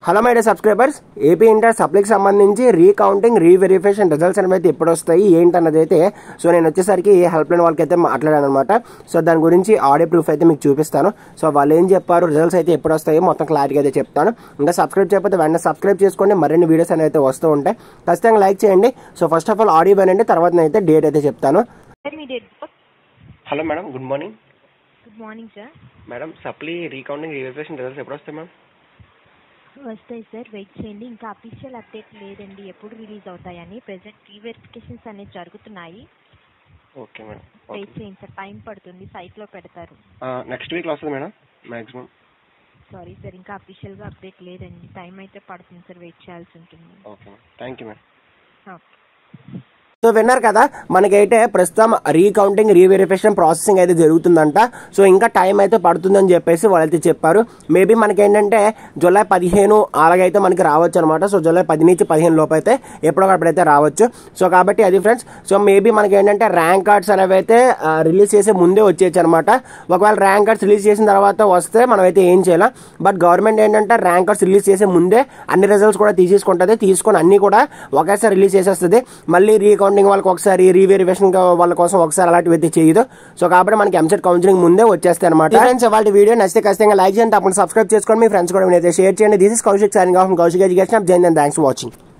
hello my dear subscribers AP inter సప్లీకి సంబంధించి recounting reverification results అనేవి అయితే ఎప్పుడు వస్తాయి ఏంటన్నది అయితే సో నేను వచ్చేసరికి హెల్ప్ లైన్ వాళ్ళకి అయితే మాట్లాడాను అనమాట సో దాని గురించి ఆడియో ప్రూఫ్ అయితే మీకు చూపిస్తాను సో వాళ్ళు ఏం చెప్పారు రిజల్ట్స్ అయితే ఎప్పుడు వస్తాయో మొత్తం క్లారిటీ అయితే చెప్తాను ఇంకా సబ్స్క్రైబ్ చేయకపోతే వెంటనే సబ్స్క్రైబ్ చేసుకోండి మరిన్ని వీడియోస్ అనేవి అయితే వస్తూ ఉంటాయి ఖచ్చితంగా లైక్ చేయండి so first of all audio వినండి తర్వాత అయితే డేట్ అయితే చెప్తాను సార్ మీ date of hello madam good morning good morning sir madam supply recounting reverification results ఎప్పుడు వస్తాయి మ్యామ్ వస్తాయి సార్ వెయిట్ చేయండి ఇంకా అఫీషియల్ అప్డేట్ లేదండి ఎప్పుడు రిలీజ్ అవుతాయని ప్రెసెంట్ రీవెరిఫికేషన్స్ అనేవి జరుగుతున్నాయి ఓకే మేడం వెయిట్ చేయండి సార్ టైం పడుతుంది సైట్లో పెడతారు నెక్స్ట్ వీక్లో వస్తుంది మేడం మ్యాక్సిమం సారీ సార్ ఇంకా అఫీషియల్గా అప్డేట్ లేదండి టైం అయితే పడుతుంది సార్ వెయిట్ చేయాల్సి ఉంటుంది okay thank you madam okay so విన్నారు కదా మనకైతే ప్రస్తుతం రీకౌంటింగ్ రీవెరిఫికేషన్ ప్రాసెసింగ్ అయితే జరుగుతుందంట సో ఇంకా టైం అయితే పడుతుందని చెప్పేసి వాళ్ళైతే చెప్పారు మేబీ మనకేంటంటే జూలై పదిహేను అలాగైతే మనకి రావచ్చు అనమాట సో జూలై పది నుంచి పదిహేను లోపు అయితే ఎప్పుడొకప్పుడైతే రావచ్చు సో కాబట్టి అది ఫ్రెండ్స్ సో మేబీ మనకి ఏంటంటే ర్యాంక్ కార్డ్స్ అనేవి అయితే రిలీజ్ చేసే ముందే వచ్చేయచ్చు అనమాట ఒకవేళ ర్యాంక్ కార్డ్స్ రిలీజ్ చేసిన తర్వాత వస్తే మనం అయితే ఏం చేయాలి బట్ గవర్నమెంట్ ఏంటంటే ర్యాంక్ కార్డ్స్ రిలీజ్ చేసే ముందే అన్ని రిజల్ట్స్ కూడా తీసేసుకుంటుంది తీసుకొని అన్ని కూడా ఒకేసారి రిలీజ్ చేసేస్తుంది మళ్ళీ రీకౌంటింగ్ వాళ్ళకి ఒకసారి రీవెరిఫికేషన్ వాళ్ళ కోసం ఒకసారి అలాంటివి అయితే చేయదు సో కాబట్టి మనకి ఎంసెట్ కౌన్సిలింగ్ ముందే వచ్చేస్తాయి అనమాట ఫ్రెండ్స్ వాళ్ళ వీడియో నచ్చితే ఖచ్చితంగా లైక్ చేయండి అప్పుడు సబ్స్క్రైబ్ చేసుకోండి మీ ఫ్రెండ్స్ కూడా అయితే షేర్ చేయండి this is Kaushik sharing of Kaushik education జైన్ థ్యాంక్స్ ఫర్ వాచింగ్